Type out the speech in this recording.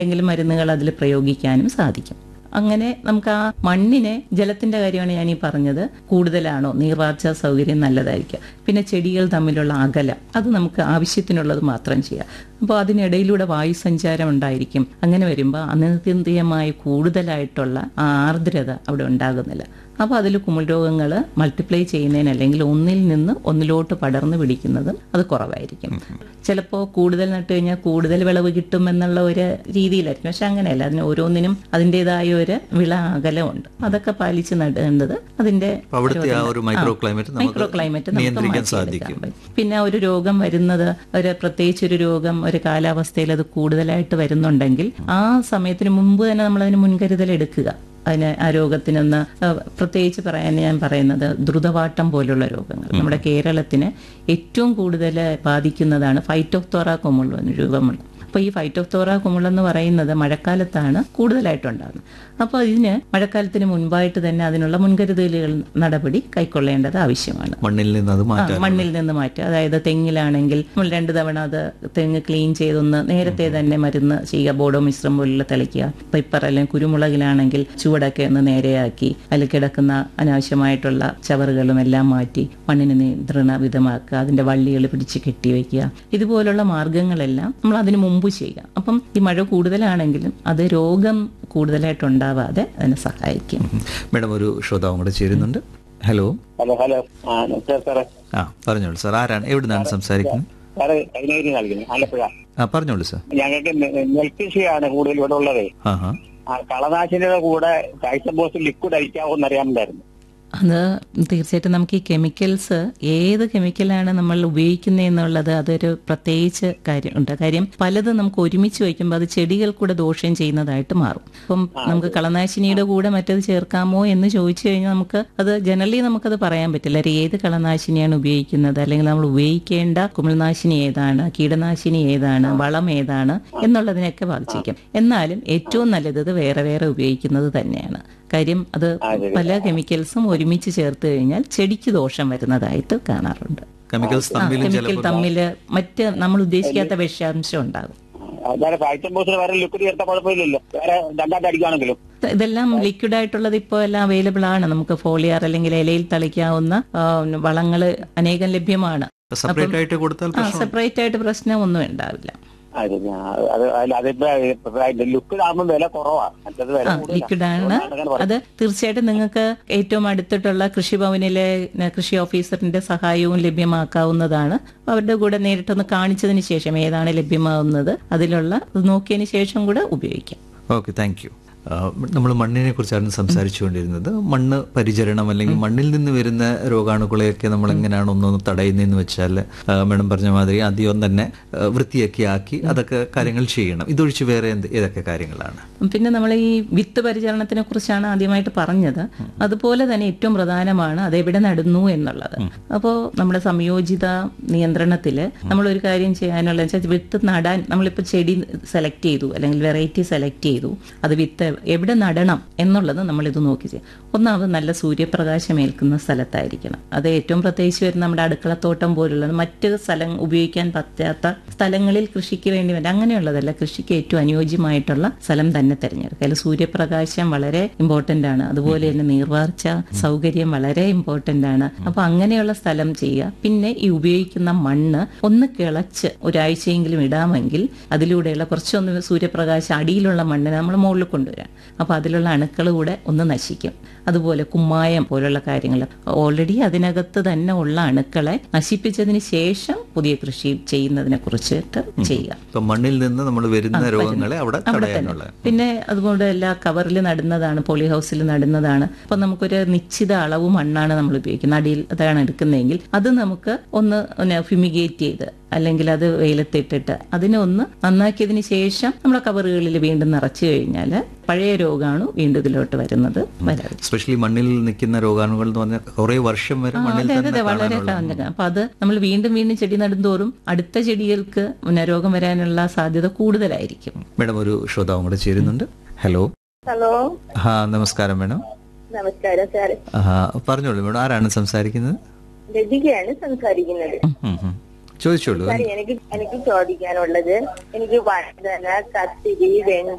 എന്തെങ്കിലും മരുന്നുകൾ അതിൽ പ്രയോഗിക്കാനും സാധിക്കും അങ്ങനെ നമുക്ക് ആ മണ്ണിനെ ജലത്തിന്റെ കാര്യമാണ് ഞാൻ ഈ പറഞ്ഞത് കൂടുതലാണോ നീർവാർച്ച സൗകര്യം നല്ലതായിരിക്കും പിന്നെ ചെടികൾ തമ്മിലുള്ള അകലം അത് നമുക്ക് ആവശ്യത്തിനുള്ളത് മാത്രം ചെയ്യാം അപ്പോൾ അതിനിടയിലൂടെ വായു സഞ്ചാരം ഉണ്ടായിരിക്കും അങ്ങനെ വരുമ്പോൾ അനിത്യന്തിയമായ കൂടുതലായിട്ടുള്ള ആ ആർദ്രത അവിടെ ഉണ്ടാകുന്നില്ല അപ്പോൾ അതിൽ കുമിൾ രോഗങ്ങൾ മൾട്ടിപ്ലൈ ചെയ്യുന്നതിന് അല്ലെങ്കിൽ ഒന്നിൽ നിന്ന് ഒന്നിലോട്ട് പടർന്നു പിടിക്കുന്നതും അത് കുറവായിരിക്കും ചിലപ്പോൾ കൂടുതൽ നട്ട് കഴിഞ്ഞാൽ കൂടുതൽ വിളവ് കിട്ടും എന്നുള്ള ഒരു രീതിയിലായിരിക്കും പക്ഷെ അങ്ങനെയല്ല അതിന് ഓരോന്നിനും അതിൻ്റെതായ ഒരു വിള അകലമുണ്ട് അതൊക്കെ പാലിച്ച് നടേണ്ടത് അതിന്റെ അപ്പൊ അവിടുത്തെ ആ ഒരു മൈക്രോ ക്ലൈമറ്റ് മൈക്രോ നമുക്ക് ക്ലൈമറ്റ് നമുക്ക് നിയന്ത്രിക്കാൻ മാറ്റിയെടുക്കാൻ സാധിക്കും പറ്റും. പിന്നെ ഒരു രോഗം വരുന്നത് ഒരു പ്രത്യേകിച്ച് ഒരു രോഗം ഒരു കാലാവസ്ഥയിൽ അത് കൂടുതലായിട്ട് വരുന്നുണ്ടെങ്കിൽ ആ സമയത്തിന് മുമ്പ് തന്നെ നമ്മൾ അതിന് മുൻകരുതൽ എടുക്കുക അതിന് ആ രോഗത്തിനൊന്ന് ഏഹ്, പ്രത്യേകിച്ച് പറയാൻ ഞാൻ പറയുന്നത് ദ്രുതവാട്ടം പോലുള്ള രോഗങ്ങൾ നമ്മുടെ കേരളത്തിന് ഏറ്റവും കൂടുതൽ ബാധിക്കുന്നതാണ് ഫൈറ്റോത്തോറ കൊമുള്ള രോഗമുള്ള അപ്പോൾ ഈ ഫൈറ്റോത്തോറ കുമിൾ എന്ന് പറയുന്നത് മഴക്കാലത്താണ് കൂടുതലായിട്ടുണ്ടാകുന്നത് അപ്പോൾ ഇതിന് മഴക്കാലത്തിന് മുൻപായിട്ട് തന്നെ അതിനുള്ള മുൻകരുതലുകൾ നടപടി കൈക്കൊള്ളേണ്ടത് ആവശ്യമാണ് മണ്ണിൽ നിന്ന് അത് ആ, മാറ്റാൻ മണ്ണിൽ നിന്ന് മാറ്റുക അതായത് തെങ്ങിലാണെങ്കിൽ നമ്മൾ രണ്ട് തവണ അത് തെങ്ങ് ക്ലീൻ ചെയ്തൊന്ന് നേരത്തെ തന്നെ മരുന്ന് ചെയ്യുക ബോഡോ മിശ്രം പോലുള്ള തളിക്കുക പെപ്പർ അല്ലെങ്കിൽ കുരുമുളകിലാണെങ്കിൽ ചുവടൊക്കെ ഒന്ന് നേരെയാക്കി അതിൽ കിടക്കുന്ന അനാവശ്യമായിട്ടുള്ള ചവറുകളും എല്ലാം മാറ്റി മണ്ണിന് നിയന്ത്രണ വിധമാക്കുക അതിന്റെ വള്ളികൾ പിടിച്ച് കെട്ടിവെക്കുക ഇതുപോലുള്ള മാർഗങ്ങളെല്ലാം നമ്മൾ അതിന് മുമ്പ് ചെയ്യുക അപ്പം ഈ മഴ കൂടുതലാണെങ്കിലും അത് രോഗം കൂടുതലായിട്ട് ഉണ്ടാവാതെ അതിനെ സഹായിക്കും മേഡം ഒരു ശ്രോതാവും കൂടെ ചേരുന്നുണ്ട് ഹലോ ഹലോ ഹലോ ആ നമസ്കാരം സാറേ ആ പറഞ്ഞോളൂ സാർ ആരാണ് എവിടെ നിന്നാണ് സംസാരിക്കുന്നത് സാറ് കൈനഗിരി നൽകുന്നു ആലപ്പുഴ ആ പറഞ്ഞോളൂ സാർ ഞങ്ങൾക്ക് നെ- നെൽകൃഷിയാണ് കൂടുതൽ ഇവിടെ ഉള്ളത് ആ ഹാ ആ കളനാശിനിയുടെ കൂടെ കാഴ്ചബോസ് ലിക്വിഡ് അടിക്കാവോ എന്നറിയാമുണ്ടായിരുന്നു അത് തീർച്ചയായിട്ടും നമുക്ക് ഈ കെമിക്കൽസ് ഏത് കെമിക്കലാണ് നമ്മൾ ഉപയോഗിക്കുന്നത് എന്നുള്ളത് അതൊരു പ്രത്യേകിച്ച് കാര്യമുണ്ട് കാര്യം പലതും നമുക്ക് ഒരുമിച്ച് വയ്ക്കുമ്പോൾ അത് ചെടികൾ കൂടെ ദോഷം ചെയ്യുന്നതായിട്ട് മാറും അപ്പം നമുക്ക് കളനാശിനിയുടെ കൂടെ മറ്റത് ചേർക്കാമോ എന്ന് ചോദിച്ചു കഴിഞ്ഞാൽ നമുക്ക് അത് ജനറലി നമുക്കത് പറയാൻ പറ്റില്ല ഒരു ഏത് കളനാശിനിയാണ് ഉപയോഗിക്കുന്നത് അല്ലെങ്കിൽ നമ്മൾ ഉപയോഗിക്കേണ്ട കുമിൾനാശിനി ഏതാണ് കീടനാശിനി ഏതാണ് വളം ഏതാണ് എന്നുള്ളതിനെയൊക്കെ ബാധിച്ചിരിക്കും എന്നാലും ഏറ്റവും നല്ലത് ഇത് വേറെ വേറെ ഉപയോഗിക്കുന്നത് തന്നെയാണ് കാര്യം അത് പല കെമിക്കൽസും ഒരുമിച്ച് ചേർത്ത് കഴിഞ്ഞാൽ ചെടിക്ക് ദോഷം വരുന്നതായിട്ട് കാണാറുണ്ട് കെമിക്കൽസ് ആ തമ്മിലും കെമിക്കൽ ചിലപ്പോൾ തമ്മില് മറ്റ് നമ്മൾ ഉദ്ദേശിക്കാത്ത വിഷാംശം ഉണ്ടാകും അതായത് കാഴ്ചബോസിന് വേറെ ലിക്വിഡ് ചേർത്ത കുഴപ്പമില്ലല്ലോ വേറെ രണ്ടാമത്തെ അടിക്കുകയാണെങ്കിലും ഇതെല്ലാം ലിക്വിഡ് ആയിട്ടുള്ളത് ഇപ്പോൾ എല്ലാം അവൈലബിൾ ആണ് നമുക്ക് ഫോളിയാർ അല്ലെങ്കിൽ ഇലയിൽ തളിക്കാവുന്ന വളങ്ങൾ അനേകം ലഭ്യമാണ് സെപ്പറേറ്റ് ആയിട്ട് കൊടുത്താൽ ആ സെപ്പറേറ്റ് ആയിട്ട് പ്രശ്നമൊന്നും ഉണ്ടാവില്ല അത് ഞാൻ- അത് അല്ല, അതിപ്പോ ലിക്വിഡ് ആകുമ്പോൾ വില കുറവാണ് മറ്റത് വില കൂടുതലാണ്. ലിക്വിഡ് ആണ് അതുകൊണ്ടാണ് അങ്ങനെ പറയുന്നത്. അത് തീർച്ചയായിട്ടും നിങ്ങൾക്ക് ഏറ്റവും അടുത്തിട്ടുള്ള കൃഷിഭവനിലെ ന, കൃഷി ഓഫീസറിന്റെ സഹായവും ലഭ്യമാക്കാവുന്നതാണ് അവരുടെ കൂടെ നേരിട്ടൊന്ന് കാണിച്ചതിന് ശേഷം ഏതാണ് ലഭ്യമാവുന്നത് അതിലുള്ള ഇത് നോക്കിയതിന് ശേഷം കൂടെ ഉപയോഗിക്കാം ഓക്കെ താങ്ക് യു നമ്മൾ മണ്ണിനെ കുറിച്ചാണ് സംസാരിച്ചുകൊണ്ടിരുന്നത് മണ്ണ് പരിചരണം അല്ലെങ്കിൽ മണ്ണിൽ നിന്ന് വരുന്ന രോഗാണുക്കളെയൊക്കെ നമ്മൾ എങ്ങനെയാണ് ഒന്നൊന്ന് തടയുന്നതെന്ന് വെച്ചാൽ ആ, മേഡം പറഞ്ഞ മാതിരി ആദ്യം തന്നെ ആ, വൃത്തിയൊക്കെ ആക്കി അതൊക്കെ കാര്യങ്ങൾ ചെയ്യണം ഇതൊഴിച്ച് വേറെ എന്ത് ഏതൊക്കെ കാര്യങ്ങളാണ് പിന്നെ നമ്മൾ ഈ വിത്ത് പരിചരണത്തിനെ കുറിച്ചാണ് ആദ്യമായിട്ട് പറഞ്ഞത് അതുപോലെ തന്നെ ഏറ്റവും പ്രധാനമാണ് അത് എവിടെ നടുന്നു എന്നുള്ളത് അപ്പോൾ നമ്മുടെ സംയോജിത നിയന്ത്രണത്തിൽ നമ്മൾ ഒരു കാര്യം ചെയ്യാനുള്ള വെച്ചാൽ വിത്ത് നടാൻ നമ്മളിപ്പോൾ ചെടി സെലക്ട് ചെയ്തു അല്ലെങ്കിൽ വെറൈറ്റി സെലക്ട് ചെയ്തു അത് വിത്ത് എവിടെ നടണം എന്നുള്ളത് നമ്മൾ ഇത് നോക്കി ചെയ്യും ഒന്നാമത് നല്ല സൂര്യപ്രകാശം ഏൽക്കുന്ന സ്ഥലത്തായിരിക്കണം അത് ഏറ്റവും പ്രത്യേകിച്ച് വരുന്ന നമ്മുടെ അടുക്കളത്തോട്ടം പോലുള്ള മറ്റ് സ്ഥലം ഉപയോഗിക്കാൻ പറ്റാത്ത സ്ഥലങ്ങളിൽ കൃഷിക്ക് വേണ്ടി വരും അങ്ങനെയുള്ളതല്ല കൃഷിക്ക് ഏറ്റവും അനുയോജ്യമായിട്ടുള്ള സ്ഥലം തന്നെ തിരഞ്ഞെടുക്കുക അതിൽ സൂര്യപ്രകാശം വളരെ ഇമ്പോർട്ടന്റ് ആണ് അതുപോലെ തന്നെ നീർവാർച്ച സൗകര്യം വളരെ ഇമ്പോർട്ടന്റ് ആണ് അപ്പൊ അങ്ങനെയുള്ള സ്ഥലം ചെയ്യുക പിന്നെ ഈ ഉപയോഗിക്കുന്ന മണ്ണ് ഒന്ന് കിളച്ച് ഒരാഴ്ചയെങ്കിലും ഇടാമെങ്കിൽ അതിലൂടെയുള്ള കുറച്ചൊന്ന് സൂര്യപ്രകാശം അടിയിലുള്ള മണ്ണിനെ നമ്മൾ മുകളിൽ കൊണ്ടുവരാം അപ്പൊ അതിലുള്ള അണുക്കൾ കൂടെ ഒന്ന് നശിക്കും അതുപോലെ കുമ്മായം പോലുള്ള കാര്യങ്ങൾ ഓൾറെഡി അതിനകത്ത് തന്നെ ഉള്ള അണുക്കളെ നശിപ്പിച്ചതിന് ശേഷം പുതിയ കൃഷി ചെയ്യുന്നതിനെ കുറിച്ചിട്ട് ചെയ്യുക ഇപ്പൊ മണ്ണിൽ നിന്ന് നമ്മൾ വരുന്ന രോഗങ്ങളെ അവിടെ അവിടെ തന്നെ തടയാനുള്ള പിന്നെ അതുകൊണ്ട് എല്ലാ കവറിൽ നടുന്നതാണ് പോളി ഹൗസിൽ നടുന്നതാണ് അപ്പൊ നമുക്കൊരു നിശ്ചിത അളവ് മണ്ണാണ് നമ്മൾ ഉപയോഗിക്കുന്നത് അടിയിൽ അതാണ് എടുക്കുന്നതെങ്കിൽ അത് നമുക്ക് ഒന്ന് ഫിമിഗേറ്റ് ചെയ്ത് അല്ലെങ്കിൽ അത് വെയിലത്തിട്ടിട്ട് അതിനെ ഒന്ന് നന്നാക്കിയതിന് ശേഷം നമ്മുടെ കവറുകളിൽ വീണ്ടും നിറച്ചു കഴിഞ്ഞാൽ പഴയ രോഗാണു വീണ്ടും ഇതിലോട്ട് വരുന്നത് വരാതെ സ്പെഷ്യലി മണ്ണിൽ നിൽക്കുന്ന രോഗാണുകൾ എന്ന് പറഞ്ഞാൽ കുറെ വർഷം വരെ മണ്ണിൽ അതെ അതെ തന്നെ അതെ വളരെ കാണാനുള്ള കാണുക അപ്പൊ അത് നമ്മൾ വീണ്ടും വീണ്ടും ചെടി നടുന്തോറും അടുത്ത ചെടികൾക്ക് പിന്നെ രോഗം വരാനുള്ള സാധ്യത കൂടുതലായിരിക്കും മേഡം ഒരു ശ്രോതാവും കൂടെ ചേരുന്നുണ്ട് ഹലോ ഹലോ ആ നമസ്കാരം മേഡം നമസ്കാരം സാർ ആ പറഞ്ഞോളൂ മേഡം ആരാണ് സംസാരിക്കുന്നത് ലതികയാണ് സംസാരിക്കുന്നത് ഉം, ഉം. ചോദിച്ചോളൂ സാർ എനിക്ക് എനിക്ക് ചോദിക്കാനുള്ളത് എനിക്ക് വഴുതന കത്തിരി വെണ്ട